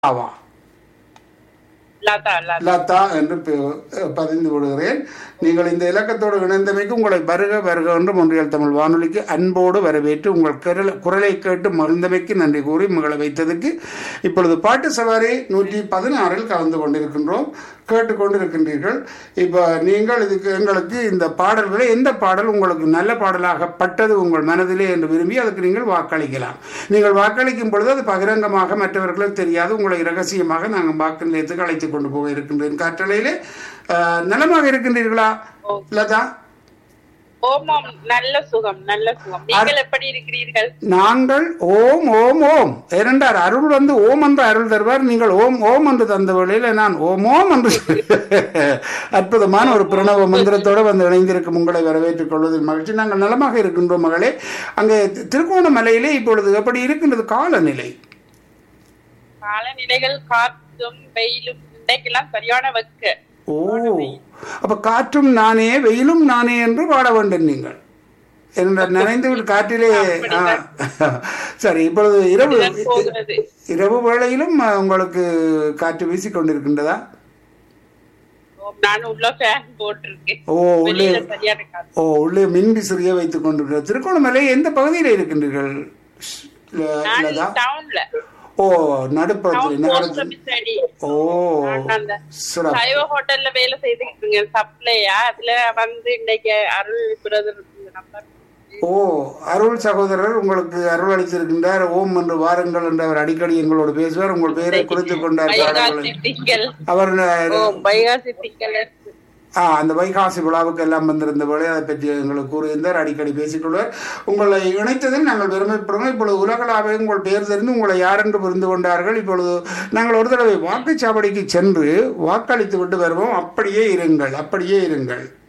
ஆவா லதா லதா லதா என்று ப- பதிந்து விடுகிறேன் நீங்கள் இந்த இலக்கத்தோடு இணைந்தமைக்கு உங்களை வருக வருக என்று ஒன்றியல் தமிழ் வானொலிக்கு அன்போடு வரவேற்று உங்கள் குரல் குரலை கேட்டு மகிழ்ந்தமைக்கு நன்றி கூறி மகளை வைத்ததுக்கு இப்பொழுது பாட்டு சவாரி நூற்றி பதினாறில் கலந்து கொண்டிருக்கின்றோம் கேட்டுக்கொண்டிருக்கின்றீர்கள் இப்போ நீங்கள் இதுக்கு எங்களுக்கு இந்த பாடல்களை எந்த பாடல் உங்களுக்கு நல்ல பாடலாக பட்டது உங்கள் மனதிலே என்று விரும்பி அதுக்கு நீங்கள் வாக்களிக்கலாம் நீங்கள் வாக்களிக்கும் பொழுது அது பகிரங்கமாக மற்றவர்களுக்கு தெரியாது உங்களை ரகசியமாக நாங்கள் வாக்கு நிலையத்துக்கு அழைத்துக் கொண்டு போக இருக்கின்றேன் காற்றலையிலே அஹ், நலமாக இருக்கின்றீர்களா லதா ஓமாம் நல்ல சுகம் நல்ல சுகம் நீங்கள் எப்படி இருக்கிறீர்கள் நாங்கள் ஓம் ஓம் ஓம் ஏனென்றார் அருள் வந்து ஓம் என்று அருள் தருவார் நீங்கள் ஓம் ஓம் என்று தந்த வேளையில் நான் ஓம் ஓம் என்று அற்புதமான ஒரு பிரணவ மந்திரத்தோடு வந்து இணைந்திருக்கும் உங்களை வரவேற்றுக் கொள்வதில் மகிழ்ச்சி நாங்கள் நலமாக இருக்கின்றோம் மகளே அங்கே தி- திருகோணமலையிலே இப்பொழுது எப்படி இருக்கின்றது காலநிலை காலநிலைகள் காற்றும் வெயிலும் இன்றைக்கெல்லாம் சரியான வெக்க ஓ அப்ப காற்றும் நானே வெயிலும் நானே என்று பாட வேண்டும் நீங்கள் என்ற நினைந்து விட்டு காற்றிலே ஆ, சரி இப்பொழுது இரவு போகிறது இரவு வேளையிலும் அஹ், உங்களுக்கு காற்று வீசிக் கொண்டிருக்கின்றதா ஓ, நான் உள்ள ஃபேன் போட்டிருக்கேன் ஓ உள்ளே வெளியில சரியான காற்று ஓ உள்ளே மின் விசிறியை வைத்துக் கொண்டிருக்கிறார் திருகோணமலை எந்த பகுதியில் இருக்கின்றீர்கள் ல- நான் லதா டவுன்ல ஓ நடுப்புறத்தில் டவுன் போஸ்ட் நகரத்தில் ஆபீஸ் அடி ஓ நான் அந்த சிறப்பு சைவ ஹோட்டல்ல வேலை செய்துக்கிட்டு இருக்கேன் சப்ளையா அதுல வந்து இன்னைக்கு அருள் பிரதர் நம்பர் ஓ அருள் சகோதரர் உங்களுக்கு அருள் அளித்திருக்கின்றார் ஓம் என்று வாருங்கள் என்று அவர் அடிக்கடி எங்களோடு பேசுவார் உங்கள் பெயரை குறித்துக் கொண்டார் வைகாசி பாடல்களை. திங்கள் அவர் ஓ வைகாசி திங்கள் ஆ அந்த வைகாசி விழாவுக்கு எல்லாம் வந்திருந்த வேலை அதை பற்றி எங்களுக்கு கூறியிருந்தார் அடிக்கடி பேசிக்கொள்வார் உங்களை இணைத்ததில் நாங்கள் பெருமைப்படுறோம் இப்பொழுது உலகளாவே உங்கள் பெயர் தெரிந்து உங்களை யாரென்று புரிந்து கொண்டார்கள் இப்பொழுது நாங்கள் ஒரு தடவை வாக்குச்சாவடிக்கு சென்று வாக்களித்து விட்டு வருவோம் அப்படியே இருங்கள் அப்படியே இருங்கள்